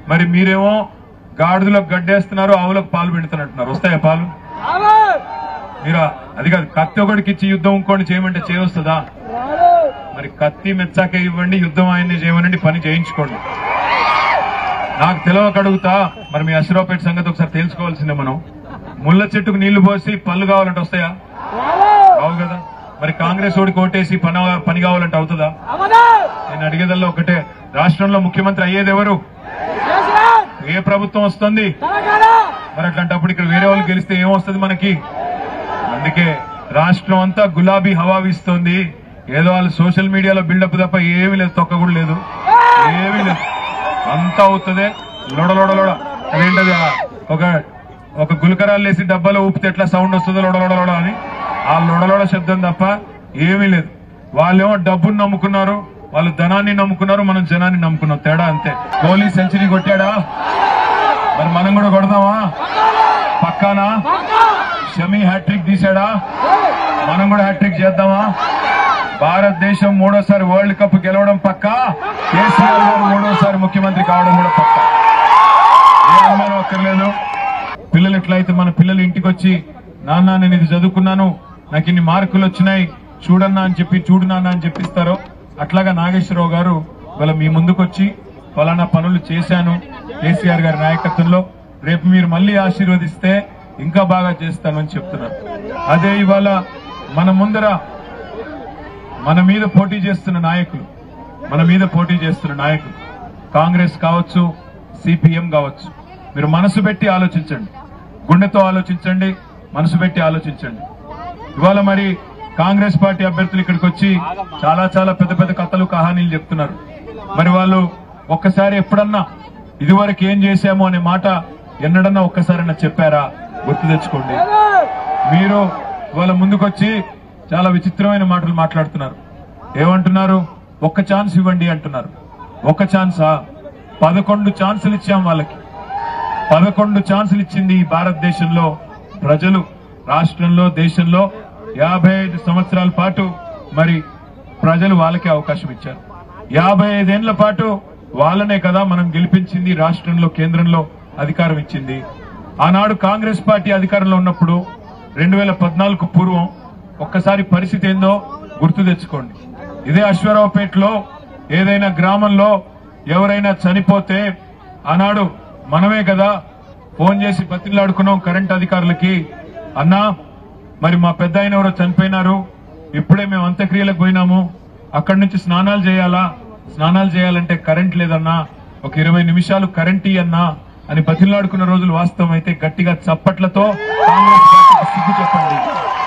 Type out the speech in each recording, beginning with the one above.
మరి మీరేమో గాడిదలకు గడ్డేస్తున్నారు ఆవులకు పాలు పెడుతున్నట్టున్నారు వస్తాయా పాలు మీరు అది కాదు కత్తి ఒకటికి ఇచ్చి యుద్ధం ఇంకోటి చేయమంటే చేయవస్తుందా మరి కత్తి మెచ్చాక ఇవ్వండి యుద్ధం ఆయన్ని చేయమనండి పని చేయించుకోండి నాకు తెలియక అడుగుతా మరి మీ అశ్వరావుపేట సంగతి ఒకసారి తెలుసుకోవాల్సిందే మనం ముళ్ళ చెట్టుకు నీళ్లు పోసి పళ్ళు కావాలంటే వస్తాయా రావు కదా మరి కాంగ్రెస్ ఓడికి ఓటేసి పని పని కావాలంటే అవుతుందా నేను అడిగేదల్లా ఒకటే రాష్ట్రంలో ముఖ్యమంత్రి అయ్యేది ఎవరు ఏ ప్రభుత్వం వస్తుంది మరి అట్లాంటప్పుడు ఇక్కడ వేరే వాళ్ళు గెలిస్తే ఏమొస్తుంది మనకి అందుకే రాష్ట్రం అంతా గులాబీ హవా వీస్తోంది ఏదో వాళ్ళు సోషల్ మీడియాలో బిల్డప్ తప్ప ఏమీ లేదు తొక్క కూడా లేదు ఏమీ లేదు అంతా అవుతుంది లోడ లోడ లోడ అదేంటది ఆ ఒక ఒక గులకరాలు వేసి డబ్బాలో ఊపితే ఎట్లా సౌండ్ వస్తుందో లోడ లోడ లోడ అని ఆ లోడ లోడ శబ్దం తప్ప ఏమీ లేదు వాళ్ళేమో డబ్బును నమ్ముకున్నారు వాళ్ళు ధనాన్ని నమ్ముకున్నారు మనం జనాన్ని నమ్ముకున్నాం తేడా అంతే కోహ్లీ సెంచరీ కొట్టాడా మరి మనం కూడా కొడదామా పక్కానా షమీ హ్యాట్రిక్ తీశాడా మనం కూడా హ్యాట్రిక్ చేద్దామా భారతదేశం మూడోసారి వరల్డ్ కప్ గెలవడం పక్కా కేసీఆర్ గారు మూడోసారి ముఖ్యమంత్రి కావడం కూడా పక్కా ఏ అనుమానం అక్కర్లేదు పిల్లలు ఎట్లయితే మన పిల్లలు ఇంటికి వచ్చి నాన్న నేను ఇది చదువుకున్నాను నాకు ఇన్ని మార్కులు వచ్చినాయి చూడన్నా అని చెప్పి చూడు నాన్న అని చెప్పిస్తారో అట్లాగా నాగేశ్వరరావు గారు ఇవాళ మీ ముందుకు వచ్చి ఫలానా పనులు చేశాను కేసీఆర్ గారి నాయకత్వంలో రేపు మీరు మళ్ళీ ఆశీర్వదిస్తే ఇంకా బాగా చేస్తానని చెప్తున్నారు అదే ఇవాళ మన ముందర మన మీద పోటీ చేస్తున్న నాయకులు మన మీద పోటీ చేస్తున్న నాయకులు కాంగ్రెస్ కావచ్చు సిపిఎం కావచ్చు మీరు మనసు పెట్టి ఆలోచించండి గుండెతో ఆలోచించండి మనసు పెట్టి ఆలోచించండి ఇవాళ మరి కాంగ్రెస్ పార్టీ అభ్యర్థులు ఇక్కడికి వచ్చి చాలా చాలా పెద్ద పెద్ద కథలు కహానీలు చెప్తున్నారు మరి వాళ్ళు ఒక్కసారి ఎప్పుడన్నా ఇదివరకు ఏం చేశాము అనే మాట ఎన్నడన్నా ఒక్కసారైనా చెప్పారా గుర్తు తెచ్చుకోండి మీరు ఇవాళ ముందుకొచ్చి చాలా విచిత్రమైన మాటలు మాట్లాడుతున్నారు ఏమంటున్నారు ఒక్క ఛాన్స్ ఇవ్వండి అంటున్నారు ఒక్క ఛాన్సా పదకొండు ఛాన్సులు ఇచ్చాం వాళ్ళకి పదకొండు ఛాన్సులు ఇచ్చింది ఈ భారతదేశంలో ప్రజలు రాష్ట్రంలో దేశంలో యాభై ఐదు సంవత్సరాల పాటు మరి ప్రజలు వాళ్ళకే అవకాశం ఇచ్చారు యాభై ఐదేళ్ల పాటు వాళ్ళనే కదా మనం గెలిపించింది రాష్ట్రంలో కేంద్రంలో అధికారం ఇచ్చింది ఆనాడు కాంగ్రెస్ పార్టీ అధికారంలో ఉన్నప్పుడు రెండు వేల పద్నాలుగు పూర్వం ఒక్కసారి పరిస్థితి ఏందో గుర్తు తెచ్చుకోండి ఇదే అశ్వరావుపేటలో ఏదైనా గ్రామంలో ఎవరైనా చనిపోతే ఆనాడు మనమే కదా ఫోన్ చేసి బతిలాడుకున్నాం కరెంట్ అధికారులకి అన్నా మరి మా పెద్ద ఆయన ఎవరో చనిపోయినారు ఇప్పుడే మేము అంత్యక్రియలకు పోయినాము అక్కడి నుంచి స్నానాలు చేయాలా స్నానాలు చేయాలంటే కరెంట్ లేదన్నా ఒక ఇరవై నిమిషాలు కరెంట్ ఇయ్యన్నా అని బతిలాడుకున్న రోజులు వాస్తవం అయితే గట్టిగా చప్పట్లతో కాంగ్రెస్ పార్టీకి సిగ్గు చెప్పండి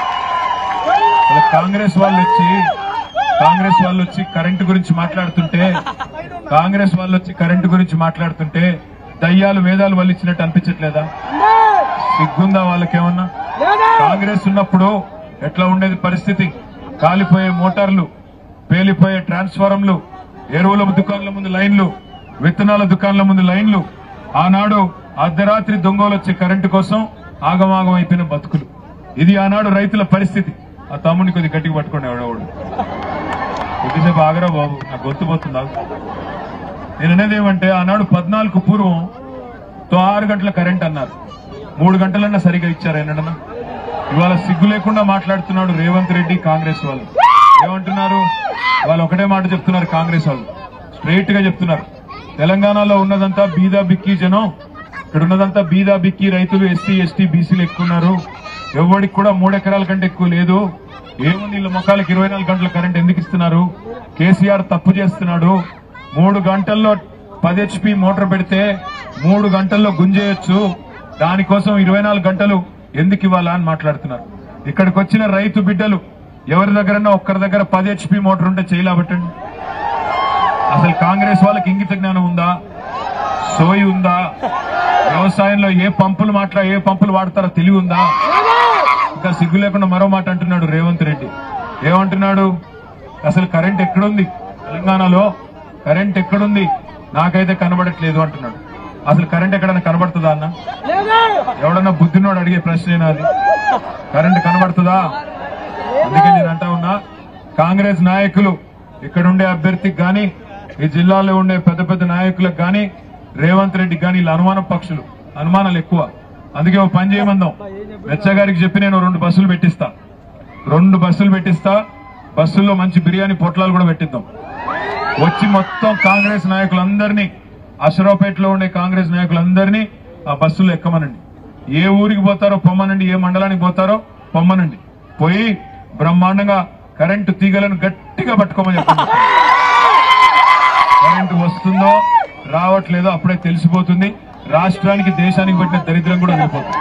ఇలా కాంగ్రెస్ వాళ్ళు వచ్చి కాంగ్రెస్ వాళ్ళు వచ్చి కరెంటు గురించి మాట్లాడుతుంటే కాంగ్రెస్ వాళ్ళు వచ్చి కరెంటు గురించి మాట్లాడుతుంటే దయ్యాలు వేదాలు వల్లిచ్చినట్టు అనిపించట్లేదా సిగ్గుందా వాళ్ళకేమన్నా కాంగ్రెస్ ఉన్నప్పుడు ఎట్లా ఉండేది పరిస్థితి కాలిపోయే మోటార్లు పేలిపోయే ట్రాన్స్ఫారంలు ఎరువుల దుకాణాల ముందు లైన్లు విత్తనాల దుకాణాల ముందు లైన్లు ఆనాడు అర్ధరాత్రి దొంగలు వచ్చే కరెంటు కోసం ఆగమాగం అయిపోయిన బతుకులు ఇది ఆనాడు రైతుల పరిస్థితి ఆ తమ్ముడిని కొద్ది గట్టిగా పట్టుకోండి ఎవడెవడు కొద్దిసేపు ఆగరా బాబు నాకు గొంతుపోతుందా నేను అనేది ఏమంటే ఆనాడు పద్నాలుగు పూర్వం తో ఆరు గంటల కరెంట్ అన్నారు మూడు గంటలన్నా సరిగా ఇచ్చారు ఎన్నడన్నా ఇవాళ సిగ్గు లేకుండా మాట్లాడుతున్నాడు రేవంత్ రెడ్డి కాంగ్రెస్ వాళ్ళు ఏమంటున్నారు వాళ్ళు ఒకటే మాట చెప్తున్నారు కాంగ్రెస్ వాళ్ళు స్ట్రైట్ గా చెప్తున్నారు తెలంగాణలో ఉన్నదంతా బీదా బిక్కీ జనం ఇక్కడ ఉన్నదంతా బీదా బిక్కీ రైతులు ఎస్సీ ఎస్టీ బీసీలు ఎక్కువ ఉన్నారు ఎవరికి కూడా మూడు ఎకరాల కంటే ఎక్కువ లేదు ఏముంది వీళ్ళ మొక్కలకి ఇరవై నాలుగు గంటల కరెంట్ ఎందుకు ఇస్తున్నారు కేసీఆర్ తప్పు చేస్తున్నాడు మూడు గంటల్లో పది హెచ్పి మోటార్ పెడితే మూడు గంటల్లో గుంజేయొచ్చు దానికోసం ఇరవై నాలుగు గంటలు ఎందుకు ఇవ్వాలా అని మాట్లాడుతున్నారు ఇక్కడికి వచ్చిన రైతు బిడ్డలు ఎవరి దగ్గరన్నా ఒక్కరి దగ్గర పది హెచ్పి మోటార్ ఉంటే చేయలేబట్టండి అసలు కాంగ్రెస్ వాళ్ళకి ఇంగిత జ్ఞానం ఉందా సోయి ఉందా వ్యవసాయంలో ఏ పంపులు మాట్లా ఏ పంపులు వాడతారో తెలివి ఉందా ఇంకా సిగ్గు లేకుండా మరో మాట అంటున్నాడు రేవంత్ రెడ్డి ఏమంటున్నాడు అసలు కరెంట్ ఎక్కడుంది తెలంగాణలో కరెంట్ ఎక్కడుంది నాకైతే కనబడట్లేదు అంటున్నాడు అసలు కరెంట్ ఎక్కడన్నా కనబడుతుందా అన్న ఎవడన్నా బుద్ధినోడు అడిగే ప్రశ్న అది కరెంట్ కనబడుతుందా అందుకే నేను అంటా ఉన్నా కాంగ్రెస్ నాయకులు ఇక్కడ ఉండే అభ్యర్థికి గాని ఈ జిల్లాలో ఉండే పెద్ద పెద్ద నాయకులకు గాని రేవంత్ రెడ్డి కానీ వీళ్ళ అనుమానం పక్షులు అనుమానాలు ఎక్కువ అందుకే ఓ పని చేయమందాం మెచ్చ గారికి చెప్పి నేను రెండు బస్సులు పెట్టిస్తా రెండు బస్సులు పెట్టిస్తా బస్సుల్లో మంచి బిర్యానీ పొట్లాలు కూడా పెట్టిద్దాం వచ్చి మొత్తం కాంగ్రెస్ నాయకులందరినీ అషరావుపేటలో ఉండే కాంగ్రెస్ నాయకులందరినీ ఆ బస్సులో ఎక్కమనండి ఏ ఊరికి పోతారో పొమ్మనండి ఏ మండలానికి పోతారో పొమ్మనండి పోయి బ్రహ్మాండంగా కరెంటు తీగలను గట్టిగా పట్టుకోమని చెప్పండి కరెంటు వస్తుందో రావట్లేదో అప్పుడే తెలిసిపోతుంది రాష్ట్రానికి దేశానికి పట్టిన దరిద్రం కూడా వెళ్ళిపోతుంది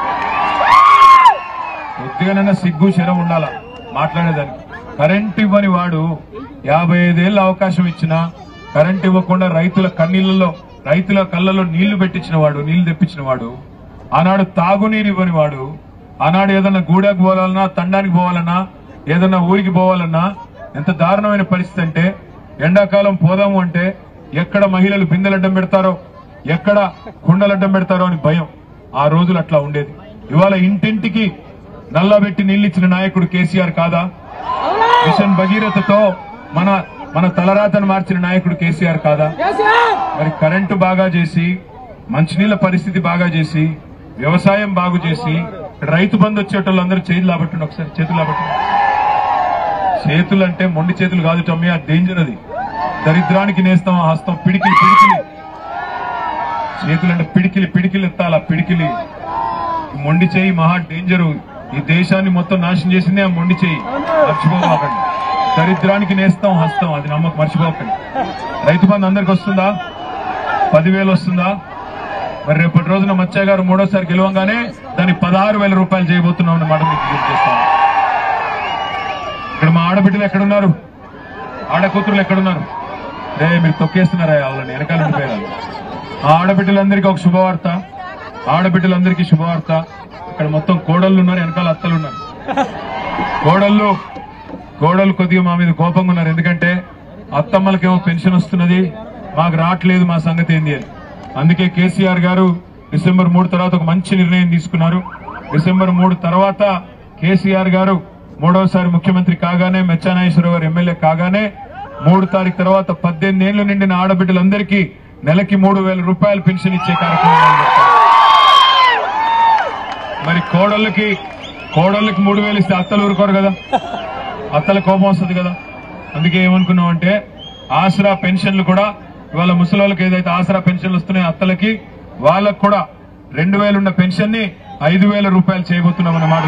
కొద్దిగానైనా సిగ్గు శరం ఉండాలా మాట్లాడేదానికి కరెంట్ ఇవ్వని వాడు యాభై ఐదేళ్ల అవకాశం ఇచ్చినా కరెంట్ ఇవ్వకుండా రైతుల కన్నీళ్లలో రైతుల కళ్ళలో నీళ్లు పెట్టించిన వాడు నీళ్లు తెప్పించిన వాడు ఆనాడు తాగునీరు ఇవ్వని వాడు ఆనాడు ఏదన్నా గూడకు పోవాలన్నా తండానికి పోవాలన్నా ఏదన్నా ఊరికి పోవాలన్నా ఎంత దారుణమైన పరిస్థితి అంటే ఎండాకాలం పోదాము అంటే ఎక్కడ మహిళలు బిందెలడ్డం పెడతారో ఎక్కడ కుండలడ్డం పెడతారో అని భయం ఆ రోజులు అట్లా ఉండేది ఇవాళ ఇంటింటికి నల్లబెట్టి నీళ్ళిచ్చిన నాయకుడు కేసీఆర్ కాదా మిషన్ భగీరథతో మన మన తలరాతను మార్చిన నాయకుడు కేసీఆర్ కాదా మరి కరెంటు బాగా చేసి మంచినీళ్ళ పరిస్థితి బాగా చేసి వ్యవసాయం బాగు చేసి రైతు బంధు వచ్చేటోళ్ళందరూ చేతులు లాబట్టండి ఒకసారి చేతులు లాబట్టండి చేతులు అంటే మొండి చేతులు కాదు టమ్మీ ఆ డేంజర్ అది దరిద్రానికి నేస్తాం ఆ హస్తం పిడికిలి పిడికిలి చేతులు అంటే పిడికిలి పిడికిలి ఎత్తాల పిడికిలి ఈ మొండి చేయి మహా డేంజరు ఈ దేశాన్ని మొత్తం నాశనం చేసిందే ఆ మొండి చేయి మర్చిపోకండి దరిద్రానికి నేస్తాం హస్తం అది నమ్మకం మర్చిపోకండి రైతు బంధు అందరికి వస్తుందా పదివేలు వస్తుందా మరి రేపటి రోజున మచ్చయ్య గారు మూడోసారి గెలవంగానే దాన్ని పదహారు వేల రూపాయలు చేయబోతున్నాం అన్నమాట మీకు గుర్తు చేస్తాను ఇక్కడ మా ఆడబిడ్డలు ఎక్కడున్నారు ఆడ కూతురులు ఎక్కడున్నారు రే మీరు తొక్కేస్తున్నారా వాళ్ళని వెనకాల ఉండిపోయారు ఆ ఆడబిడ్డలందరికీ ఒక శుభవార్త ఆడబిడ్డలందరికీ శుభవార్త ఇక్కడ మొత్తం కోడళ్ళు ఉన్నారు వెనకాల అత్తలు ఉన్నారు కోడళ్ళు కోడలు కొద్దిగా మా మీద కోపంగా ఉన్నారు ఎందుకంటే అత్తమ్మలకేమో పెన్షన్ వస్తున్నది మాకు రావట్లేదు మా సంగతి ఏంది అని అందుకే కేసీఆర్ గారు డిసెంబర్ మూడు తర్వాత ఒక మంచి నిర్ణయం తీసుకున్నారు డిసెంబర్ మూడు తర్వాత కేసీఆర్ గారు మూడవసారి ముఖ్యమంత్రి కాగానే మెచ్చానాగేశ్వరరావు గారు ఎమ్మెల్యే కాగానే మూడు తారీఖు తర్వాత పద్దెనిమిది ఏళ్లు నిండిన ఆడబిడ్డలందరికీ నెలకి మూడు వేల రూపాయలు పెన్షన్ ఇచ్చే కార్యక్రమం మొదలుపెట్టారు. మరి కోడళ్ళకి కోడళ్ళకి మూడు వేలు ఇస్తే అత్తలు ఊరుకోరు కదా అత్తల కోపం వస్తుంది కదా అందుకే ఏమనుకున్నాం అంటే ఆసరా పెన్షన్లు కూడా ఇవాళ ముసలి ఏదైతే ఆసరా పెన్షన్లు వస్తున్నాయో అత్తలకి వాళ్ళకు కూడా రెండు వేలు ఉన్న పెన్షన్ ని ఐదు వేల రూపాయలు చేయబోతున్నాం అన్నమాట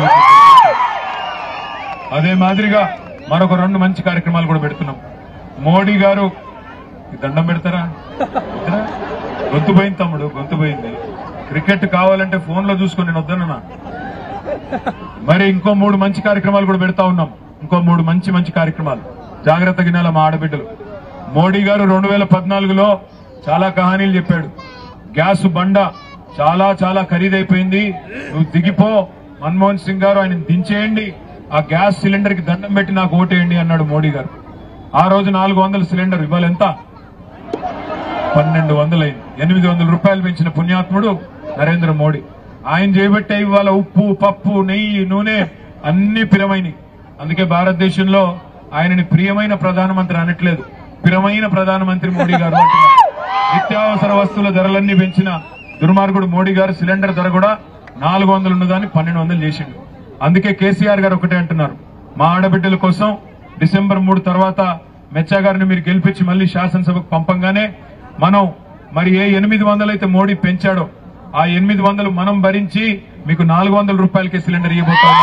అదే మాదిరిగా మరొక రెండు మంచి కార్యక్రమాలు కూడా పెడుతున్నాం మోడీ గారు ఈ దండం పెడతారా పెడతారా? గొంతు పోయింది తమ్ముడు గొంతు పోయింది క్రికెట్ కావాలంటే ఫోన్ లో చూసుకొని నేను వద్దనన్నా మరి ఇంకో మూడు మంచి కార్యక్రమాలు కూడా పెడతా ఉన్నాం ఇంకో మూడు మంచి మంచి కార్యక్రమాలు జాగ్రత్త గినాల మా ఆడబిడ్డలు మోడీ గారు రెండు వేల పద్నాలుగులో చాలా కహానీలు చెప్పాడు గ్యాస్ బండ చాలా చాలా ఖరీదైపోయింది నువ్వు దిగిపో మన్మోహన్ సింగ్ గారు ఆయన దించేయండి ఆ గ్యాస్ సిలిండర్ కి దండం పెట్టి నాకు ఓటేయండి అన్నాడు మోడీ గారు ఆ రోజు నాలుగు వందల సిలిండర్ ఇవాళ ఎంత పన్నెండు వందలైంది ఎనిమిది వందల రూపాయలు పెంచిన పుణ్యాత్ముడు నరేంద్ర మోడీ ఆయన చేయబట్టే ఇవాళ ఉప్పు పప్పు నెయ్యి నూనె అన్ని పిరమైనవి అందుకే భారతదేశంలో ఆయనని ప్రియమైన ప్రధానమంత్రి అనట్లేదు ప్రియమైన ప్రధానమంత్రి మోడీ గారు అంటున్నారు. నిత్యావసర వస్తువుల ధరలన్నీ పెంచిన దుర్మార్గుడు మోడీ గారు సిలిండర్ ధర కూడా నాలుగు వందలు ఉన్నదాన్ని పన్నెండు వందలు చేసిండు అందుకే కేసీఆర్ గారు ఒకటే అంటున్నారు మా ఆడబిడ్డల కోసం డిసెంబర్ మూడు తర్వాత మెచ్చా గారిని మీరు గెలిపించి మళ్ళీ శాసనసభకు పంపంగానే మనం మరి ఏ ఎనిమిది వందలు అయితే మోడీ పెంచాడో ఆ ఎనిమిది వందలు మనం భరించి మీకు నాలుగు వందల రూపాయలకే సిలిండర్ ఇవ్వబోతా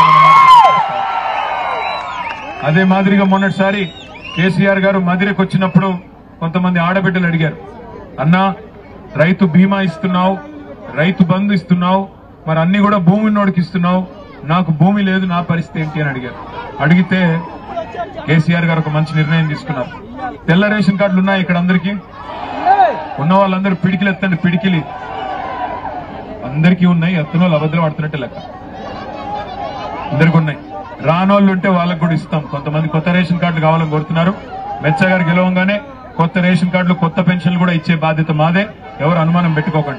అదే మాదిరిగా మొన్నటిసారి కేసీఆర్ గారు మదిరకు వచ్చినప్పుడు కొంతమంది ఆడబిడ్డలు అడిగారు అన్నా రైతు బీమా ఇస్తున్నావు రైతు బంధు ఇస్తున్నావు మరి అన్ని కూడా భూమి ఉన్నోడికి ఇస్తున్నావు నాకు భూమి లేదు నా పరిస్థితి ఏంటి అని అడిగారు అడిగితే కేసీఆర్ గారు ఒక మంచి నిర్ణయం తీసుకున్నారు తెల్ల రేషన్ కార్డులు ఉన్నాయి ఇక్కడ అందరికీ ఉన్న వాళ్ళందరూ పిడికిలు ఎత్తండి పిడికిలి అందరికీ ఉన్నాయి ఎత్తున వాళ్ళు అబద్ధం ఆడుతున్నట్టే లెక్క అందరికి ఉన్నాయి రానోళ్ళు ఉంటే వాళ్ళకు కూడా ఇస్తాం కొంతమంది కొత్త రేషన్ కార్డులు కావాలని కోరుతున్నారు మెచ్చ గారు గెలవంగానే కొత్త రేషన్ కార్డులు కొత్త పెన్షన్లు కూడా ఇచ్చే బాధ్యత మాదే ఎవరు అనుమానం పెట్టుకోకండి